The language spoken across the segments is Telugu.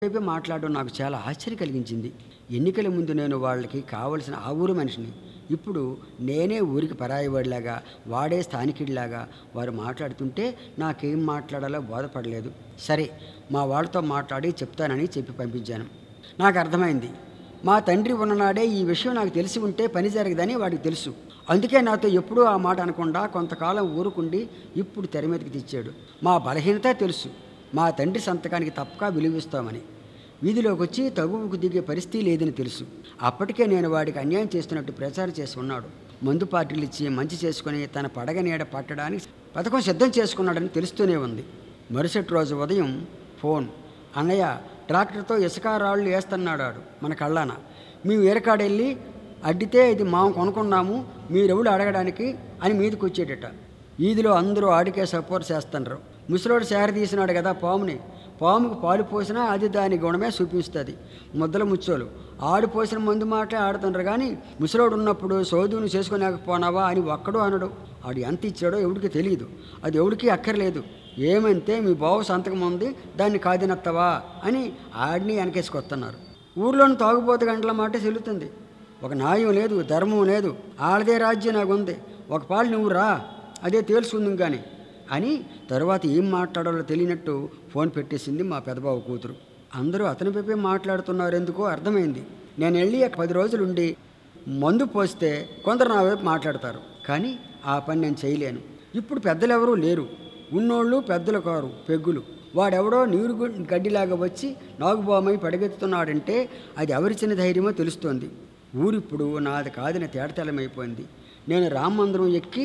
వైపే మాట్లాడడం నాకు చాలా ఆశ్చర్యం కలిగించింది ఎన్నికల ముందు నేను వాళ్ళకి కావలసిన ఆ ఊరు మనిషిని ఇప్పుడు నేనే ఊరికి పరాయివాడిలాగా వాడే స్థానికుడిలాగా వారు మాట్లాడుతుంటే నాకేం మాట్లాడాలో బోధపడలేదు సరే మా వాళ్ళతో మాట్లాడి చెప్తానని చెప్పి పంపించాను నాకు అర్థమైంది మా తండ్రి ఉన్ననాడే ఈ విషయం నాకు తెలిసి ఉంటే పని జరగదని వాడికి తెలుసు అందుకే నాతో ఎప్పుడూ ఆ మాట అనకుండా కొంతకాలం ఊరుకుండి ఇప్పుడు తెర మీదకి తెచ్చాడు మా బలహీనత తెలుసు మా తండ్రి సంతకానికి తప్పక విలువిస్తామని వీధిలోకి వచ్చి తగువుకు దిగే పరిస్థితి లేదని తెలుసు అప్పటికే నేను వాడికి అన్యాయం చేస్తున్నట్టు ప్రచారం చేసి ఉన్నాడు మందు పార్టీలు ఇచ్చి మంచి చేసుకుని తన పడగ నీడ పట్టడానికి పథకం సిద్ధం చేసుకున్నాడని తెలుస్తూనే ఉంది మరుసటి రోజు ఉదయం ఫోన్ అన్నయ్య ట్రాక్టర్తో ఇసుక రాళ్ళు వేస్తున్నాడు ఆడు మన కళ్ళాన మేము ఏరకాడెళ్ళి అడ్డితే ఇది మాం కొనుక్కున్నాము మీరెవడు అడగడానికి అని మీదకి వచ్చేటట ఈదిలో అందరూ ఆడికే సపోర్ట్ చేస్తున్నారు ముసలోడు సేర తీసినాడు కదా పాముని పాముకు పాలు పోసినా అది దాని గుణమే చూపిస్తుంది ముద్దల ముచ్చోలు ఆడు పోసిన మందు మాటలే ఆడుతుండ్రు కానీ ముసలోడు ఉన్నప్పుడు సోదును చేసుకోలేకపోనావా అని ఒక్కడు అనడు ఆడు ఎంత ఇచ్చాడో ఎవడికి తెలియదు అది ఎవడికి అక్కర్లేదు ఏమంతే మీ బావు సంతకం ఉంది దాన్ని కాదినత్తవా అని ఆడిని వెనకేసుకొస్తున్నారు ఊర్లోని తాగుబోతు గంటల మాట చెల్లుతుంది ఒక న్యాయం లేదు ధర్మం లేదు ఆడదే రాజ్యం నాకు ఉంది ఒక పాలు నువ్వు రా అదే తేల్చుకుందాం కానీ అని తరువాత ఏం మాట్లాడాలో తెలియనట్టు ఫోన్ పెట్టేసింది మా పెదబాబు కూతురు అందరూ అతని వైపే మాట్లాడుతున్నారు ఎందుకో అర్థమైంది నేను వెళ్ళి ఒక పది రోజులు ఉండి మందు పోస్తే కొందరు నా వైపు మాట్లాడతారు కానీ ఆ పని నేను చేయలేను ఇప్పుడు పెద్దలు ఎవరూ లేరు ఉన్నోళ్ళు పెద్దలు కారు పెగ్గులు వాడెవడో నీరు గు- గడ్డిలాగా వచ్చి నాగుబామై పడగెత్తుతున్నాడంటే అది ఎవరిచిన ధైర్యమో తెలుస్తోంది ఊరిప్పుడు నాది కాదని తేడతెల్లమైపోయింది నేను రామ మందిరం ఎక్కి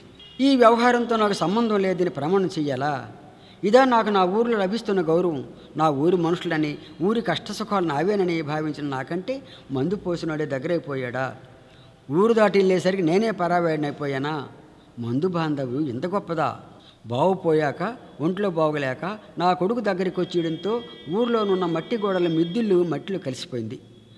ఈ వ్యవహారంతో నాకు సంబంధం లేదని ప్రమాణం చెయ్యాలా ఇదా నాకు నా ఊరిలో లభిస్తున్న గౌరవం నా ఊరి మనుషులని ఊరి కష్టసుఖాలు నావేనని భావించిన నాకంటే మందు పోసినాడే దగ్గరైపోయాడా ఊరు దాటి వెళ్ళేసరికి నేనే పరావేడనైపోయానా మందు బాంధవ్యం ఇంత గొప్పదా బావుపోయాక ఒంట్లో బాగోలేక నా కొడుకు దగ్గరికి వచ్చేయడంతో ఊర్లోనున్న మట్టి గోడల మిద్దిళ్ళు మట్టిలో కలిసిపోయింది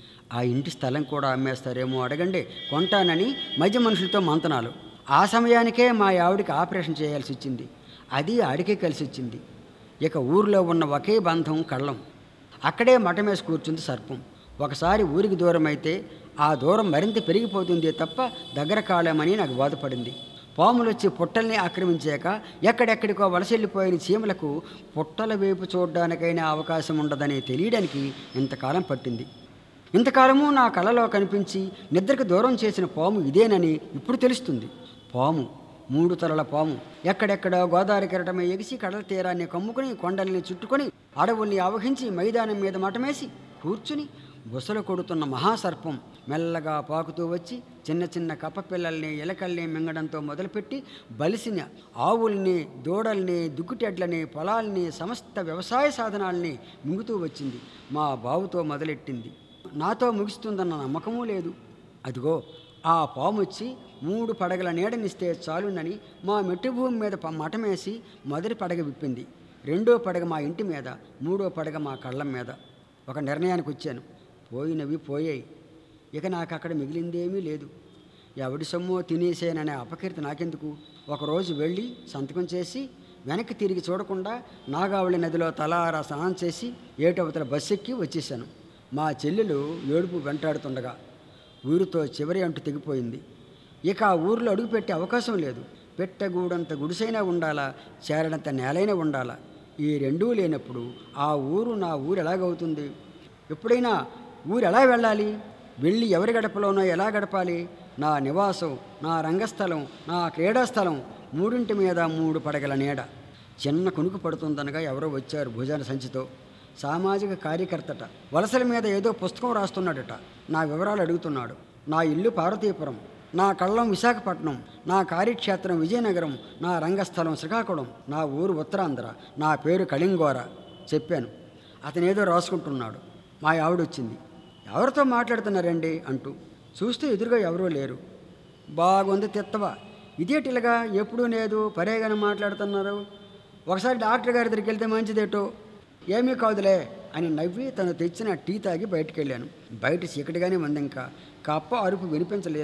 ఆ ఇంటి స్థలం కూడా అమ్మేస్తారేమో అడగండి కొంటానని మధ్య మనుషులతో మంతనాలు ఆ సమయానికే మా ఆవిడికి ఆపరేషన్ చేయాల్సి వచ్చింది అది ఆడికే కలిసి వచ్చింది ఇక ఊరిలో ఉన్న ఒకే బంధం కళ్ళం అక్కడే మఠమేసి కూర్చుంది సర్పం ఒకసారి ఊరికి దూరం అయితే ఆ దూరం మరింత పెరిగిపోతుంది తప్ప దగ్గర కాలేమని నాకు బాధపడింది పాములు వచ్చి పుట్టల్ని ఆక్రమించాక ఎక్కడెక్కడికో వలసెళ్ళిపోయిన చీమలకు పుట్టల వైపు చూడడానికైనా అవకాశం ఉండదని తెలియడానికి ఇంతకాలం పట్టింది ఇంతకాలము నా కలలో కనిపించి నిద్రకు దూరం చేసిన పాము ఇదేనని ఇప్పుడు తెలుస్తుంది పాము మూడు తలల పాము ఎక్కడెక్కడ గోదావరి కెరటమే ఎగిసి కడల తీరాన్ని కమ్ముకుని కొండల్ని చుట్టుకొని అడవుల్ని ఆవహించి మైదానం మీద మటమేసి కూర్చుని బుసలు కొడుతున్న మహాసర్పం మెల్లగా పాకుతూ వచ్చి చిన్న చిన్న కప్ప పిల్లల్ని ఎలకల్ని మింగడంతో మొదలుపెట్టి బలిసిన ఆవుల్ని దూడల్ని దుక్కుటెడ్లని పొలాల్ని సమస్త వ్యవసాయ సాధనాల్ని మింగుతూ వచ్చింది మా బావుతో మొదలెట్టింది నాతో ముగిస్తుందన్న నమ్మకమూ లేదు అదిగో ఆ పాము వచ్చి మూడు పడగల నీడనిస్తే చాలునని మా మెట్టు భూమి మీద ప- మటమేసి మొదటి పడగ విప్పింది రెండో పడగ మా ఇంటి మీద మూడో పడగ మా కళ్ళం మీద ఒక నిర్ణయానికి వచ్చాను పోయినవి పోయాయి ఇక నాకు అక్కడ మిగిలిందేమీ లేదు ఎవడి సొమ్మో తినేసేననే అపకీర్తి నాకెందుకు ఒకరోజు వెళ్ళి సంతకం చేసి వెనక్కి తిరిగి చూడకుండా నాగావళి నదిలో తలారా స్నానం చేసి ఏటవతల బస్సు ఎక్కి వచ్చేసాను మా చెల్లెలు ఏడుపు వెంటాడుతుండగా ఊరితో చివరి అంటు తెగిపోయింది ఇక ఆ ఊరిలో అడుగుపెట్టే అవకాశం లేదు పెట్టగూడంత గుడిసైనా ఉండాలా చేరడంత నేలైనా ఉండాలా ఈ రెండూ లేనప్పుడు ఆ ఊరు నా ఊరు ఎలాగవుతుంది ఎప్పుడైనా ఊరు ఎలా వెళ్ళాలి వెళ్ళి ఎవరి గడపలోనో ఎలా గడపాలి నా నివాసం నా రంగస్థలం నా క్రీడాస్థలం మూడింటి మీద మూడు పడగల నీడ చిన్న కునుకు పడుతుందనగా ఎవరో వచ్చారు భుజాన సంచితో సామాజిక కార్యకర్తట వలసల మీద ఏదో పుస్తకం రాస్తున్నాడట నా వివరాలు అడుగుతున్నాడు నా ఇల్లు పార్వతీపురం నా కళ్ళం విశాఖపట్నం నా కార్యక్షేత్రం విజయనగరం నా రంగస్థలం శ్రీకాకుళం నా ఊరు ఉత్తరాంధ్ర నా పేరు కళింగోర చెప్పాను అతనేదో రాసుకుంటున్నాడు మా ఆవిడ వచ్చింది ఎవరితో మాట్లాడుతున్నారండి అంటూ చూస్తే ఎదురుగా ఎవరూ లేరు బాగుంది తిత్తవా ఇదేటిలాగా ఎప్పుడూ లేదు పరేగానే మాట్లాడుతున్నారు ఒకసారి డాక్టర్ గారి దగ్గరికి వెళ్తే మంచిదేటో ఏమీ కాదులే అని నవ్వి తను తెచ్చిన టీ తాగి బయటికి వెళ్ళాను బయట చీకటిగానే ఉంది ఇంకా కప్ప అరుపు వినిపించలేదు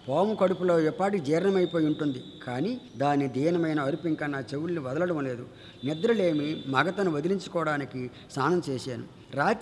పాము కడుపులో ఎప్పటికి జీర్ణమైపోయి ఉంటుంది కానీ దాని దీనమైన అరుపు ఇంకా నా చెవుల్ని వదలడం లేదు నిద్రలేమి మగతను వదిలించుకోవడానికి స్నానం చేశాను రాత్రి